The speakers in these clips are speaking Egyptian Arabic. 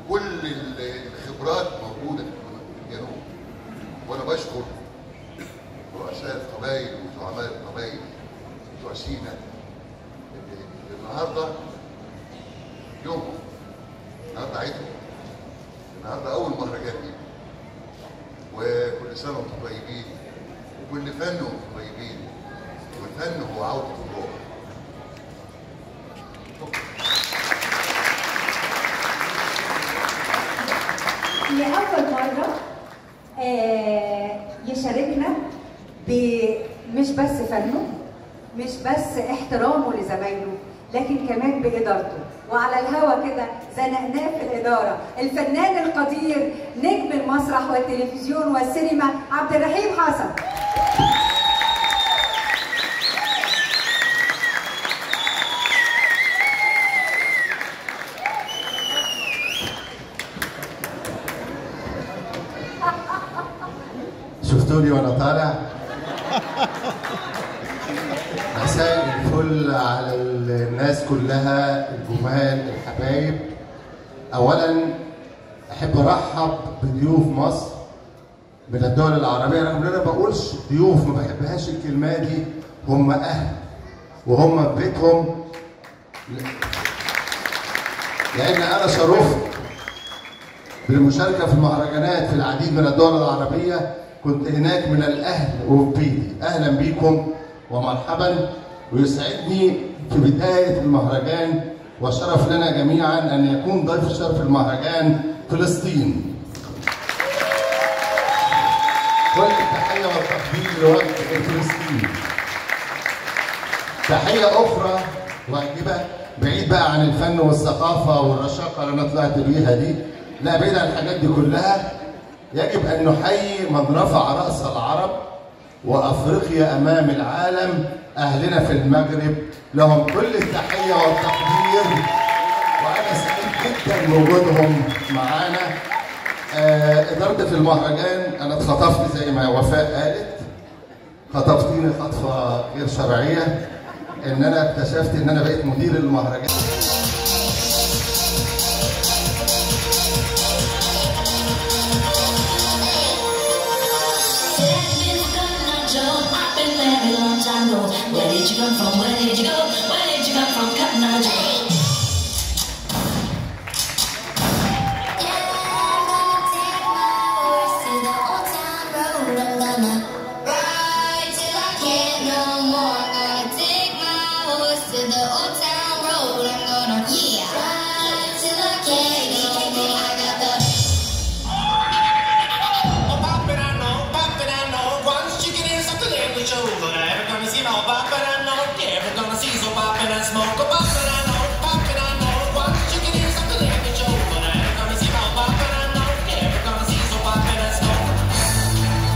كل الخبرات موجوده في الجنوب وانا بشكر رؤساء القبائل وزعماء القبائل بتوع سينا النهارده يومهم النهارده عيدهم النهارده اول مهرجان ليهم وكل سنه وانتم طيبين وكل فن وانتم طيبين والفن هو عوده الروح لأول مرة آه، يشاركنا ب- مش بس فنه مش بس احترامه لزمايله لكن كمان بإدارته وعلى الهوا كده زنقناه في الإدارة الفنان القدير نجم المسرح والتلفزيون والسينما عبد الرحيم حسن شفتوني وانا طالع مساء الفل على الناس كلها الجمال الحبايب اولا احب ارحب بضيوف مصر من الدول العربيه رغم ان انا بقولش ضيوف ما بحبهاش الكلمه دي هم اهل وهم في بيتهم لان انا شرفت بالمشاركه في المهرجانات في العديد من الدول العربيه كنت هناك من الاهل وفي بيتي اهلا بيكم ومرحبا ويسعدني في بدايه المهرجان وشرف لنا جميعا ان يكون ضيف الشرف المهرجان فلسطين كل التحيه والتقدير لوجه فلسطين تحيه اخرى واجبه بعيد بقى عن الفن والثقافه والرشاقه اللي انا طلعت بيها دي لا بعيد عن الحاجات دي كلها يجب ان نحيي من رفع راس العرب وافريقيا امام العالم اهلنا في المغرب لهم كل التحيه والتقدير وانا سعيد جدا بوجودهم معانا آه، اداره المهرجان انا اتخطفت زي ما وفاء قالت خطفتيني خطفه غير شرعيه ان انا اكتشفت ان انا بقيت مدير المهرجان Where did you come from? Where did you go? Where did you come from? Cotton Eye Joe. Smoke a pop and I know, pop and I know, one chicken is up to let me show. But I ain't gonna see my pop and I know, never gonna see so pop and I smoke.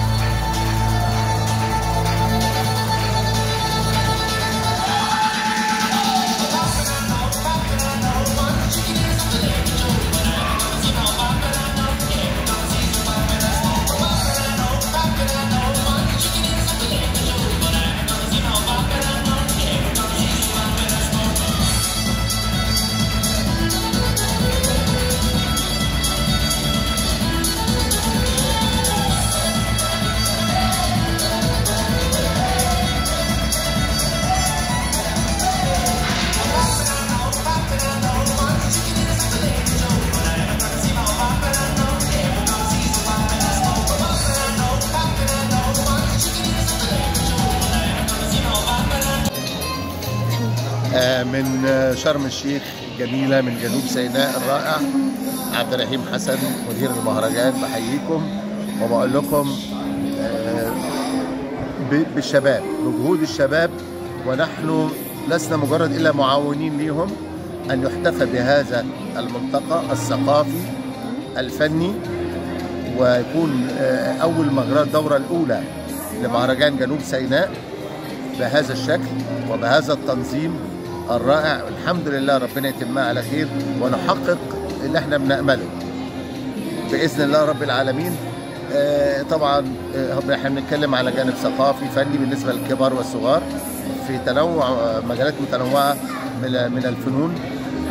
آه، من آه، شرم الشيخ الجميلة من جنوب سيناء الرائع عبد الرحيم حسن مدير المهرجان بحييكم وبقول لكم آه، ب- بالشباب بجهود الشباب ونحن لسنا مجرد إلا معاونين ليهم أن يحتفى بهذا الملتقى الثقافي الفني ويكون آه، أول مجرى الدورة الأولى لمهرجان جنوب سيناء بهذا الشكل وبهذا التنظيم الرائع الحمد لله ربنا يتمها على خير ونحقق اللي احنا بنأمله بإذن الله رب العالمين آه، طبعا آه، احنا بنتكلم على جانب ثقافي فني بالنسبة للكبار والصغار في تنوع آه، مجالات متنوعة من من الفنون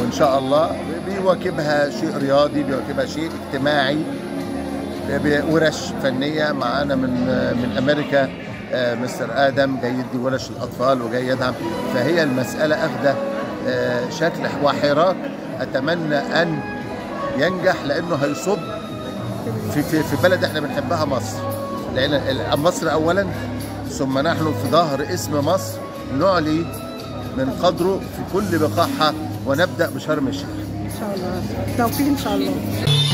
وان شاء الله بيواكبها شيء رياضي بيواكبها شيء اجتماعي ب- ورش فنيه معانا من من امريكا آه، مستر ادم جاي يدي ورش الاطفال وجاي يدعم فهي المساله اخذه آه، شكل وحراك اتمنى ان ينجح لانه هيصب في في في بلد احنا بنحبها مصر لان ال- مصر اولا ثم نحن في ظهر اسم مصر نعلي من قدره في كل بقاعها ونبدا بشرم الشيخ ان شاء الله توفيق ان شاء الله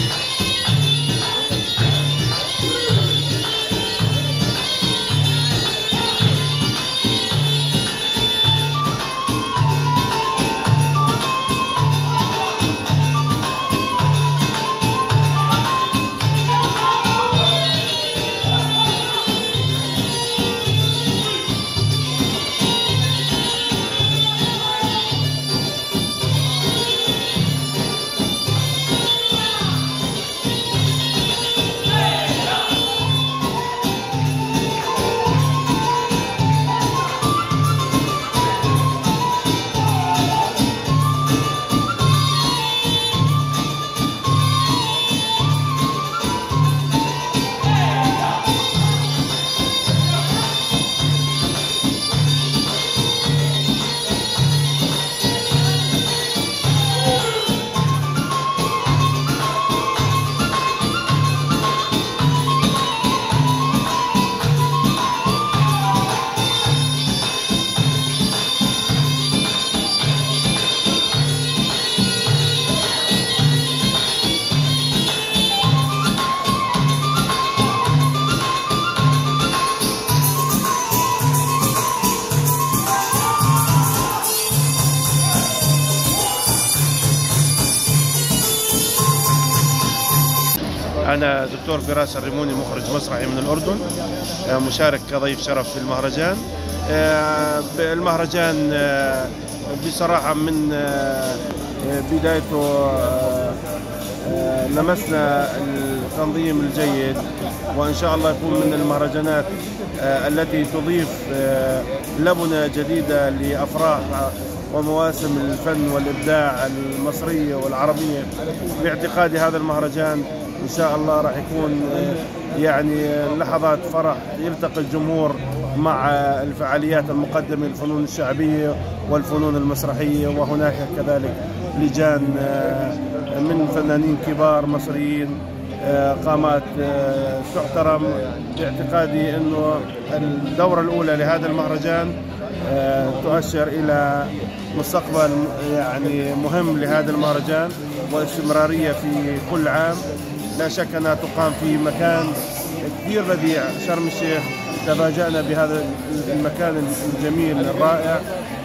أنا دكتور فراس الريموني مخرج مسرحي من الأردن آه، مشارك كضيف شرف في المهرجان آه، المهرجان آه، بصراحة من آه، آه، بدايته آه، آه، لمسنا التنظيم الجيد وإن شاء الله يكون من المهرجانات آه، التي تضيف آه، لبنة جديدة لأفراح ومواسم الفن والإبداع المصرية والعربية باعتقادي هذا المهرجان إن شاء الله راح يكون آه، يعني آه، لحظات فرح يلتقي الجمهور مع آه، الفعاليات المقدمة للفنون الشعبية والفنون المسرحية وهناك كذلك لجان آه، من فنانين كبار مصريين آه، قامات آه، تحترم باعتقادي انه الدوره الاولى لهذا المهرجان آه، تؤشر الى مستقبل يعني مهم لهذا المهرجان واستمراريه في كل عام لا شك انها تقام في مكان كثير بديع شرم الشيخ تفاجأنا بهذا المكان الجميل الرائع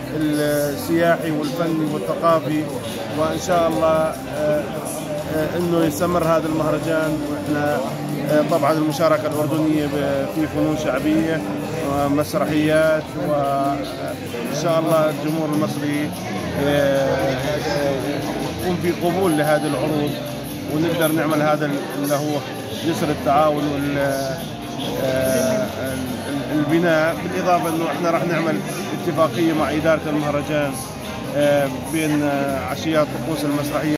السياحي والفني والثقافي وان شاء الله آه، آه، انه يستمر هذا المهرجان واحنا آه، طبعا المشاركه الاردنيه ب- في فنون شعبيه ومسرحيات وان شاء الله الجمهور المصري آه، آه، يكون في قبول لهذه العروض ونقدر نعمل هذا اللي هو جسر التعاون وال آه، ال- البناء بالاضافه انه احنا راح نعمل اتفاقيه مع اداره المهرجان آه، بين آه، عشيات طقوس المسرحيه